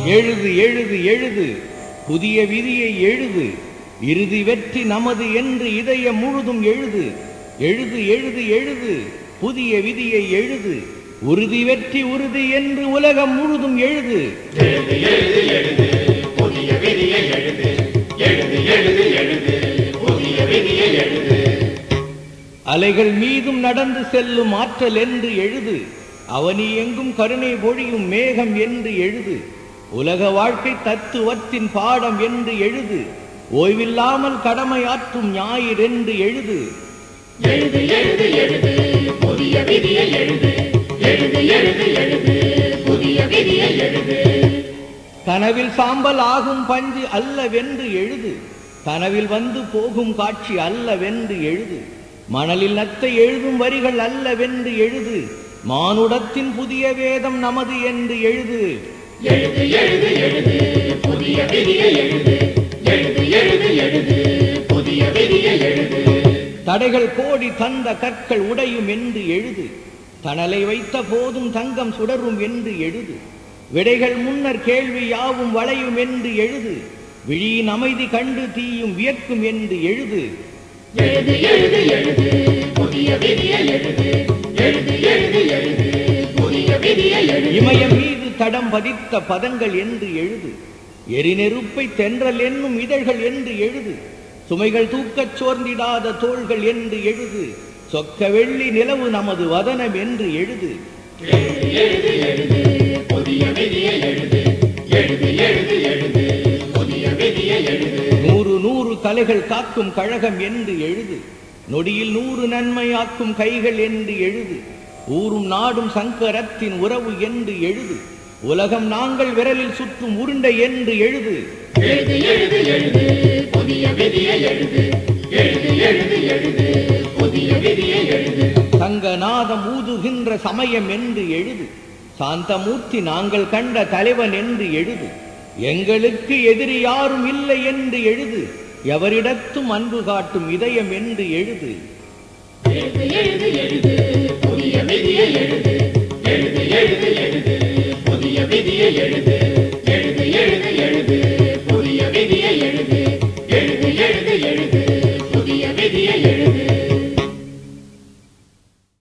எழுது எழுது எழுது புதிய விதியை எழுது இறுதி வெற்றி நமது என்று இதயம் முழுதும் எழுது எழுது எழுது எழுது புதிய விதியை எழுது உறுதி வெற்றி உறுதி என்று உலகம் முழுதும் எழுது எழுது எழுது எழுது புதிய விதியை எழுது எழுது எழுது எழுது புதிய விதியை எழுது அலைகள் மீதும் நடந்து செல்லும் ஆற்றல் என்று எழுது அவனி எங்கும் கருணை பொழியும் மேகம் என்று எழுது உலக வாழ்க்கை தத்துவத்தின் பாடம் என்று எழுது ஓய்வில்லாமல் கடமையாற்றும் ஞாயிறு என்று எழுது எழுது எழுது எழுது புதிய விதியை எழுது எழுது எழுது எழுது புதிய விதியை எழுது கனவில் சாம்பல் ஆகும் பஞ்சு அல்லவென்று எழுது கனவில் வந்து போகும் காட்சி அல்லவென்று எழுது மணலில் நத்தை எழுதும் வரிகள் அல்லவென்று எழுது மானுடத்தின் புதிய வேதம் நமது என்று எழுது எழுது எழுது எழுது புதிய விதியை எழுது எழுது எழுது எழுது புதிய விதியை எழுது தடைகள் கோடி தந்த கற்கள் உடையும் என்று எழுது தணலை வைத்த போதும் தங்கம் சுடரும் என்று எழுது விடைகள் முன்னர் கேள்வி யாவும் வளையும் என்று எழுது விழியின் அமைதி கண்டு தீயும் வியக்கும் என்று எழுது எழுது எழுது எழுது புதிய விதியை எழுது எழுது எழுது எழுது புதிய விதியை எழுது இமயம் மீது தடம் பதித்த பதங்கள் என்று எழுது எரிநெருப்பை தென்றல் என்னும் இதழ்கள் என்று எழுது சுமைகள் தூக்கச் சோர்ந்திடாத தோள்கள் என்று எழுது சொக்க வெள்ளி நிலவு நமது வதனம் என்று எழுது எழுது எழுது எழுது புதிய விதியை எழுது எழுது எழுது எழுது புதிய விதியை எழுது நூறு நூறு கலைகள் காக்கும் கழகம் என்று எழுது நொடியில் நூறு நன்மையாக்கும் கைகள் என்று எழுது ஊரும் நாடும் சங்கரத்தின் உறவு என்று எழுது உலகம் நாங்கள் விரலில் சுற்றும் உருண்டை என்று எழுது எழுது எழுது எழுது புதிய விதியை எழுது எழுது எழுது எழுது புதிய விதியை எழுது சங்கநாதம் ஊதுகின்ற சமயம் என்று எழுது சாந்தமூர்த்தி நாங்கள் கண்ட தலைவன் என்று எழுது எங்களுக்கு எதிரி யாரும் இல்லை என்று எழுது எவரிடத்தும் அன்பு காட்டும் இதயம் என்று எழுது எழுது எழுது எழுது புதிய விதியை எழுது எழுது எழுது எழுது புதிய விதியை எழுது